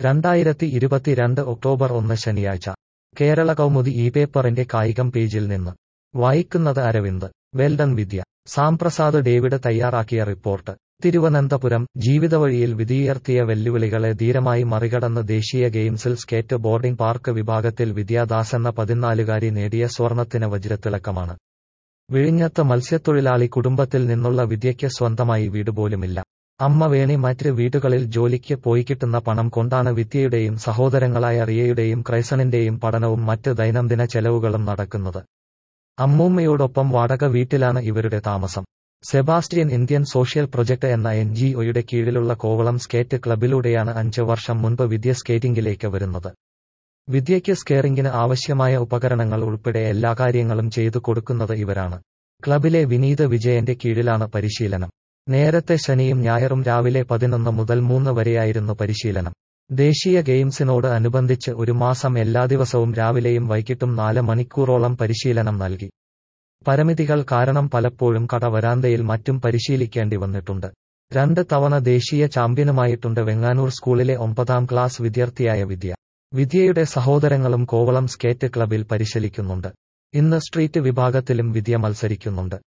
രണ്ടായിരത്തി ഇരുപത്തിരണ്ട് ഒക്ടോബർ ഒന്ന് ശനിയാഴ്ച കേരള കൗമുദി ഈ പേപ്പറിന്റെ കായികം പേജിൽ നിന്ന് വായിക്കുന്നത് അരവിന്ദ് വെൽഡൺ വിദ്യ സാംപ്രസാദ് ഡേവിഡ് തയ്യാറാക്കിയ റിപ്പോർട്ട് തിരുവനന്തപുരം ജീവിതവഴിയിൽ വിധിയുയർത്തിയ വെല്ലുവിളികളെ ധീരമായി മറികടന്ന് ദേശീയ ഗെയിംസിൽ സ്കേറ്റ് ബോർഡിംഗ് പാർക്ക് വിഭാഗത്തിൽ വിദ്യാദാസ് എന്ന പതിനാലുകാരി നേടിയ സ്വർണത്തിന് വജ്രത്തിളക്കമാണ് വിഴിഞ്ഞത്ത് മത്സ്യത്തൊഴിലാളി കുടുംബത്തിൽ നിന്നുള്ള വിദ്യയ്ക്ക് സ്വന്തമായി വീട് പോലുമില്ല അമ്മ വേണി മറ്റ് വീടുകളിൽ ജോലിക്ക് പോയി കിട്ടുന്ന പണം കൊണ്ടാണ് വിദ്യയുടെയും സഹോദരങ്ങളായ റിയയുടെയും ക്രൈസണിന്റെയും പഠനവും മറ്റ് ദൈനംദിന ചെലവുകളും നടക്കുന്നത് അമ്മൂമ്മയോടൊപ്പം വാടക വീട്ടിലാണ് ഇവരുടെ താമസം സെബാസ്റ്റ്യൻ ഇന്ത്യൻ സോഷ്യൽ പ്രൊജക്ട് എന്ന എൻ ജി ഒയുടെ കീഴിലുള്ള കോവളം സ്കേറ്റ് ക്ലബിലൂടെയാണ് അഞ്ച് വർഷം മുൻപ് വിദ്യ സ്കേറ്റിംഗിലേക്ക് വരുന്നത് വിദ്യയ്ക്ക് സ്കേറിംഗിന് ആവശ്യമായ ഉപകരണങ്ങൾ ഉൾപ്പെടെ എല്ലാ കാര്യങ്ങളും ചെയ്തു കൊടുക്കുന്നത് ഇവരാണ് ക്ലബിലെ വിനീത് വിജയന്റെ കീഴിലാണ് പരിശീലനം നേരത്തെ ശനിയും ഞായറും രാവിലെ പതിനൊന്ന് മുതൽ മൂന്ന് വരെയായിരുന്നു പരിശീലനം ദേശീയ ഗെയിംസിനോട് അനുബന്ധിച്ച് ഒരു മാസം എല്ലാ ദിവസവും രാവിലെയും വൈകിട്ടും നാല് മണിക്കൂറോളം പരിശീലനം നൽകി പരിമിതികൾ കാരണം പലപ്പോഴും കടവരാന്തയിൽ മറ്റും പരിശീലിക്കേണ്ടി വന്നിട്ടുണ്ട് രണ്ട് തവണ ദേശീയ ചാമ്പ്യനുമായിട്ടുണ്ട് വെങ്ങാനൂർ സ്കൂളിലെ ഒമ്പതാം ക്ലാസ് വിദ്യാർത്ഥിയായ വിദ്യ വിദ്യയുടെ സഹോദരങ്ങളും കോവളം സ്കേറ്റ് ക്ലബിൽ പരിശീലിക്കുന്നുണ്ട് ഇന്ന് സ്ട്രീറ്റ് വിഭാഗത്തിലും വിദ്യ മത്സരിക്കുന്നുണ്ട്